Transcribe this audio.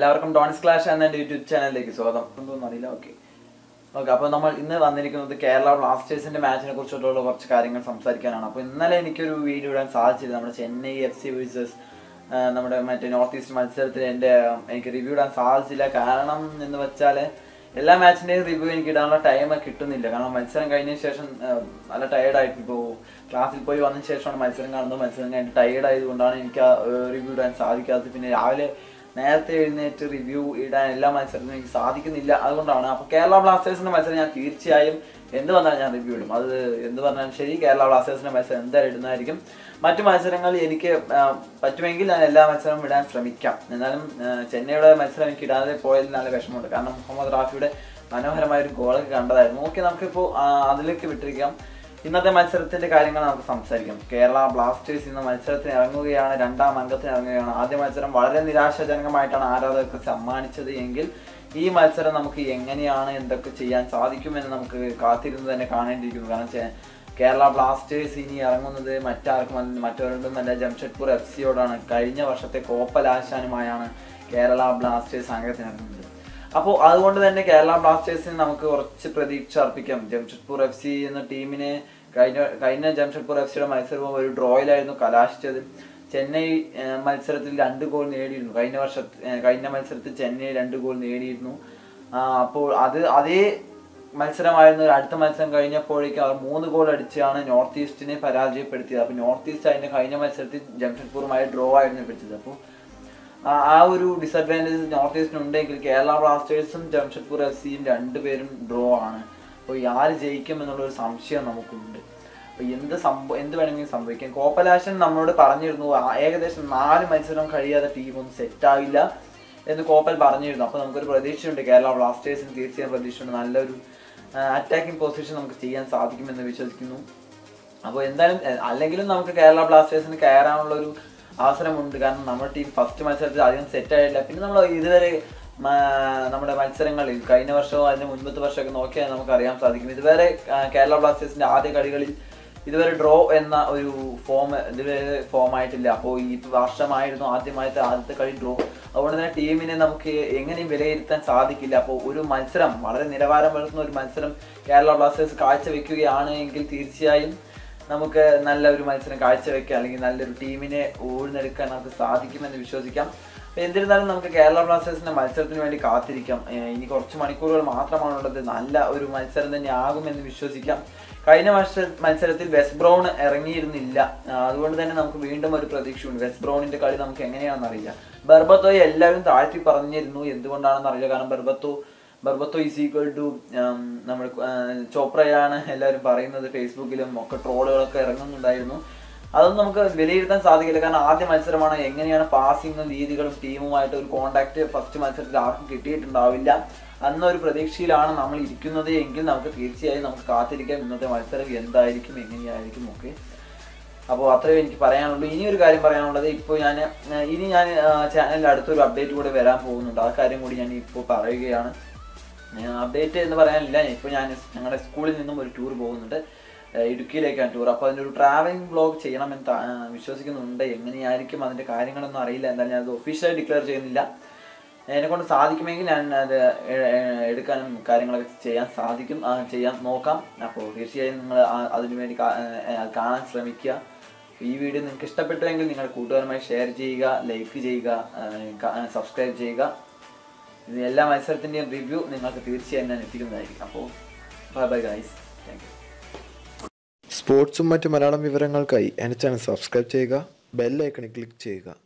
എല്ലാവർക്കും dawns clash എന്ന എൻ്റെ യൂട്യൂബ് ചാനലിലേക്ക് സ്വാഗതം എന്തോന്നും അറിയില്ല ഓക്കെ ഓക്കെ അപ്പോൾ നമ്മൾ ഇന്ന് വന്നിരിക്കുന്നത് കേരള ബ്ലാസ്റ്റേഴ്സിന്റെ മാച്ചിനെ കുറിച്ചിട്ടുള്ള കുറച്ച് കാര്യങ്ങൾ സംസാരിക്കാനാണ് അപ്പോൾ ഇന്നലെ എനിക്കൊരു വീഡിയോ ഇടാൻ സാധിച്ചില്ല നമ്മുടെ ചെന്നൈ എഫ് സി വേഴ്സസ് നമ്മുടെ മറ്റേ നോർത്ത് ഈസ്റ്റ് മത്സരത്തിൽ എൻ്റെ എനിക്ക് റിവ്യൂ ഇടാൻ സാധിച്ചില്ല കാരണം എന്ന് വെച്ചാൽ എല്ലാ മാച്ചിൻ്റെയും റിവ്യൂ എനിക്ക് ഇടാനുള്ള ടൈം കിട്ടുന്നില്ല കാരണം മത്സരം കഴിഞ്ഞതിന് ശേഷം ആ, നല്ല ടയേർഡായിട്ട് ഇപ്പോൾ ക്ലാസ്സിൽ പോയി വന്നതിന് ശേഷമാണ് മത്സരം കാണുന്നത് മത്സരം കഴിഞ്ഞിട്ട് ടയേർഡ് ആയതുകൊണ്ടാണ് എനിക്ക് ആ റിവ്യൂ ഇടാൻ സാധിക്കാത്തത് പിന്നെ രാവിലെ നേരത്തെ എഴുന്നേറ്റ് റിവ്യൂ ഇടാൻ എല്ലാ മത്സരത്തിനും എനിക്ക് സാധിക്കുന്നില്ല അതുകൊണ്ടാണ് അപ്പോൾ കേരള ബ്ലാസ്റ്റേഴ്സിന്റെ മത്സരം ഞാൻ തീർച്ചയായും എന്ത് പറഞ്ഞാലും ഞാൻ റിവ്യൂ ഇടും അത് എന്ത് പറഞ്ഞാലും ശരി കേരള ബ്ലാസ്റ്റേഴ്സിന്റെ മത്സരം എന്തായാലും ഇടുന്നതായിരിക്കും മറ്റു മത്സരങ്ങൾ എനിക്ക് ആ, പറ്റുമെങ്കിൽ ഞാൻ എല്ലാ മത്സരവും ഇടാൻ ശ്രമിക്കാം എന്നാലും ആ, ചെന്നൈയുടെ മത്സരം എനിക്ക് ഇടാതെ പോയതിൽ നല്ല വിഷമമുണ്ട് കാരണം മുഹമ്മദ് റാഫിയുടെ മനോഹരമായ ഒരു ഗോളൊക്കെ കണ്ടതായിരുന്നു ഓക്കെ നമുക്കിപ്പോൾ ആ, അതിലേക്ക് വിട്ടിരിക്കാം ഇന്നത്തെ മത്സരത്തിന്റെ കാര്യങ്ങൾ നമുക്ക് സംസാരിക്കാം കേരള ബ്ലാസ്റ്റേഴ്സ് ഇന്ന് മത്സരത്തിന് ഇറങ്ങുകയാണ് രണ്ടാം അംഗത്തിന് ഇറങ്ങുകയാണ് ആദ്യ മത്സരം വളരെ നിരാശാജനകമായിട്ടാണ് ആരാധകർക്ക് സമ്മാനിച്ചത് എങ്കിൽ ഈ മത്സരം നമുക്ക് എങ്ങനെയാണ് എന്തൊക്കെ ചെയ്യാൻ സാധിക്കുമെന്ന് നമുക്ക് കാത്തിരുന്ന് തന്നെ കാണേണ്ടിയിരിക്കുന്നു കാരണം ചെ- കേരള ബ്ലാസ്റ്റേഴ്സ് ഇനി ഇറങ്ങുന്നത് മറ്റാർക്കും അല്ല മറ്റൊരിടത്തുമല്ല ജംഷഡ്പൂർ എഫ് സിയോടാണ് കഴിഞ്ഞ വർഷത്തെ കോപ്പലാശാനുമായാണ് കേരള ബ്ലാസ്റ്റേഴ്സ് അംഗത്തിന് ഇറങ്ങുന്നത് അപ്പോൾ അതുകൊണ്ട് തന്നെ കേരള ബ്ലാസ്റ്റേഴ്സിന് നമുക്ക് കുറച്ച് പ്രതീക്ഷ അർപ്പിക്കാം ജംഷഡ്പൂർ എഫ് സി എന്ന ടീമിന് കഴിഞ്ഞ കഴിഞ്ഞ ജംഷഡ്പൂർ എഫ് സിയുടെ മത്സരവും ഒരു ഡ്രോയിലായിരുന്നു കലാശിച്ചത് ചെന്നൈ ഏഹ്, മത്സരത്തിൽ രണ്ട് ഗോൾ നേടിയിരുന്നു കഴിഞ്ഞ വർഷ ഏഹ്, കഴിഞ്ഞ മത്സരത്തിൽ ചെന്നൈ രണ്ട് ഗോൾ നേടിയിരുന്നു ആ, അപ്പോൾ അത് അതേ മത്സരമായിരുന്നു അടുത്ത മത്സരം കഴിഞ്ഞപ്പോഴേക്കും അവർ മൂന്ന് ഗോൾ അടിച്ചാണ് നോർത്ത് ഈസ്റ്റിനെ പരാജയപ്പെടുത്തിയത് അപ്പോൾ നോർത്ത് ഈസ്റ്റ് അതിന്റെ കഴിഞ്ഞ മത്സരത്തിൽ ജംഷഡ്പൂറുമായി ഡ്രോ ആയിരുന്നു പിടിച്ചത് അപ്പോൾ ആ- ആ ഒരു ഡിസഡ്വാൻറ്റേജ് നോർത്ത് ഈസ്റ്റിന് ഉണ്ടെങ്കിൽ കേരള ബ്ലാസ്റ്റേഴ്സും ജംഷഡ്പൂർ എഫ് സിയും രണ്ടുപേരും ഡ്രോ ആണ് അപ്പോൾ ആര് ജയിക്കും എന്നുള്ളൊരു സംശയം നമുക്കുണ്ട് അപ്പോൾ എന്ത് സംഭവം എന്ത് വേണമെങ്കിലും സംഭവിക്കാം കോപ്പലാശൻ നമ്മളോട് പറഞ്ഞിരുന്നു ആ ഏകദേശം നാല് മത്സരം കഴിയാതെ ടീം ഒന്നും സെറ്റ് ആവില്ല എന്ന് കോപ്പൽ പറഞ്ഞിരുന്നു അപ്പോൾ നമുക്കൊരു പ്രതീക്ഷയുണ്ട് കേരള ബ്ലാസ്റ്റേഴ്സിന് തീർച്ചയായും പ്രതീക്ഷയുണ്ട് നല്ലൊരു അറ്റാക്കിംഗ് പൊസിഷൻ നമുക്ക് ചെയ്യാൻ സാധിക്കുമെന്ന് വിശ്വസിക്കുന്നു അപ്പോൾ എന്തായാലും എ, അല്ലെങ്കിലും നമുക്ക് കേരള ബ്ലാസ്റ്റേഴ്സിന് കയറാനുള്ള ഒരു അവസരമുണ്ട് കാരണം നമ്മുടെ ടീം ഫസ്റ്റ് മത്സരത്തിൽ അധികം സെറ്റ് ആയിട്ടില്ല പിന്നെ നമ്മൾ ഇതുവരെ മ, നമ്മുടെ മത്സരങ്ങളിൽ കഴിഞ്ഞ വർഷവും അതിന് മുൻപത്തെ വർഷമൊക്കെ നോക്കിയാൽ നമുക്ക് അറിയാൻ സാധിക്കും ഇതുവരെ ആ, കേരള ബ്ലാസ്റ്റേഴ്സിന്റെ ആദ്യ കളികളിൽ ഇതുവരെ ഡ്രോ എന്ന ഒരു ഫോം ഇതുവരെ ഫോം ആയിട്ടില്ല അപ്പോൾ ഈ വർഷമായിരുന്നു ആദ്യമായിട്ട് ആദ്യത്തെ കളി ഡ്രോ അതുകൊണ്ട് തന്നെ ടീമിനെ നമുക്ക് എങ്ങനെയും വിലയിരുത്താൻ സാധിക്കില്ല അപ്പോൾ ഒരു മത്സരം വളരെ നിലവാരം പുലർത്തുന്ന ഒരു മത്സരം കേരള ബ്ലാസ്റ്റേഴ്സ് കാഴ്ചവെക്കുകയാണ് എങ്കിൽ തീർച്ചയായും നമുക്ക് നല്ല ഒരു മത്സരം കാഴ്ചവെക്കാം അല്ലെങ്കിൽ നല്ലൊരു ടീമിനെ ഊഴ്ന്നെടുക്കാൻ നമുക്ക് സാധിക്കുമെന്ന് വിശ്വസിക്കാം അപ്പോൾ എന്നിരുന്നാലും നമുക്ക് കേരള ബ്ലാസ്റ്റേഴ്സിന്റെ മത്സരത്തിന് വേണ്ടി കാത്തിരിക്കാം ഏഹ് ഇനി കുറച്ച് മണിക്കൂറുകൾ മാത്രമാണുള്ളത് നല്ല ഒരു മത്സരം തന്നെ ആകുമെന്ന് വിശ്വസിക്കാം കഴിഞ്ഞ വർഷ മത്സരത്തിൽ വെസ്റ്റ് ബ്രൗൺ ഇറങ്ങിയിരുന്നില്ല ആ, അതുകൊണ്ട് തന്നെ നമുക്ക് വീണ്ടും ഒരു പ്രതീക്ഷയുണ്ട് വെസ്റ്റ് ബ്രൗണിന്റെ കളി നമുക്ക് എങ്ങനെയാണെന്ന് അറിയില്ല ബർബത്തോയെ എല്ലാവരും താഴ്ത്തി പറഞ്ഞിരുന്നു എന്തുകൊണ്ടാണെന്ന് അറിയില്ല കാരണം ബർബത്തോ ബർബത്തോ ഈസ് ഈക്വൽ ടു നമ്മുടെ ആ, ചോപ്രയാണ് എല്ലാവരും പറയുന്നത് ഫേസ്ബുക്കിലും ഒക്കെ ട്രോളുകളൊക്കെ ഇറങ്ങുന്നുണ്ടായിരുന്നു അതൊന്നും നമുക്ക് വിലയിരുത്താൻ സാധിക്കില്ല കാരണം ആദ്യ മത്സരമാണ് എങ്ങനെയാണ് പാസിങ്ങും രീതികളും ടീമുമായിട്ട് ഒരു കോണ്ടാക്ട് ഫസ്റ്റ് മത്സരത്തിൽ ആർക്കും കിട്ടിയിട്ടുണ്ടാവില്ല അന്നൊരു പ്രതീക്ഷയിലാണ് നമ്മൾ ഇരിക്കുന്നത് എങ്കിൽ നമുക്ക് തീർച്ചയായും നമുക്ക് കാത്തിരിക്കാം ഇന്നത്തെ മത്സരം എന്തായിരിക്കും എങ്ങനെയായിരിക്കും ഒക്കെ അപ്പോൾ അത്രയും എനിക്ക് പറയാനുള്ളൂ ഇനി ഒരു കാര്യം പറയാനുള്ളത് ഇപ്പോൾ ഞാൻ ഇനി ഞാൻ ചാനലിൽ അടുത്തൊരു അപ്ഡേറ്റ് കൂടെ വരാൻ പോകുന്നുണ്ട് ആ കാര്യം കൂടി ഞാൻ ഇപ്പോൾ പറയുകയാണ് അപ്ഡേറ്റ് എന്ന് പറയാനില്ല ഇപ്പോൾ ഞാൻ ഞങ്ങളുടെ സ്കൂളിൽ നിന്നും ഒരു ടൂർ പോകുന്നുണ്ട് ഏഹ് ഇടുക്കിയിലേക്കാണ് ടൂർ അപ്പോൾ അതിൻ്റെ ഒരു ട്രാവലിംഗ് ബ്ലോഗ് ചെയ്യണമെന്ന് ത- ആ, വിശ്വസിക്കുന്നുണ്ട് എങ്ങനെയായിരിക്കും അതിൻ്റെ കാര്യങ്ങളൊന്നും അറിയില്ല എന്തായാലും ഞാൻ അത് ഒഫീഷ്യലായി ഡിക്ലെയർ ചെയ്യുന്നില്ല എന്നെ കൊണ്ട് സാധിക്കുമെങ്കിൽ ഞാൻ അത് എ- എ- എടുക്കാനും കാര്യങ്ങളൊക്കെ ചെയ്യാൻ സാധിക്കും ആ, ചെയ്യാൻ നോക്കാം അപ്പോൾ തീർച്ചയായും നിങ്ങൾ അതിനുവേണ്ടി കാ- ഏഹ് അത് കാണാൻ ശ്രമിക്കുക ഈ വീഡിയോ നിങ്ങൾക്ക് ഇഷ്ടപ്പെട്ടുവെങ്കിൽ നിങ്ങളുടെ കൂട്ടുകാരുമായി ഷെയർ ചെയ്യുക ലൈക്ക് ചെയ്യുക സബ്സ്ക്രൈബ് ചെയ്യുക ഇത് എല്ലാ മത്സരത്തിൻ്റെയും റിവ്യൂ നിങ്ങൾക്ക് തീർച്ചയായും ഞാൻ എത്തിക്കുന്നതായിരിക്കും അപ്പോൾ bye bye guys thank you സ്പോർട്സും മറ്റ് മലയാളം വിവരങ്ങൾക്കായി എൻ്റെ ചാനൽ സബ്സ്ക്രൈബ് ചെയ്യുക ബെല്ലൈക്കണിൽ ക്ലിക്ക് ചെയ്യുക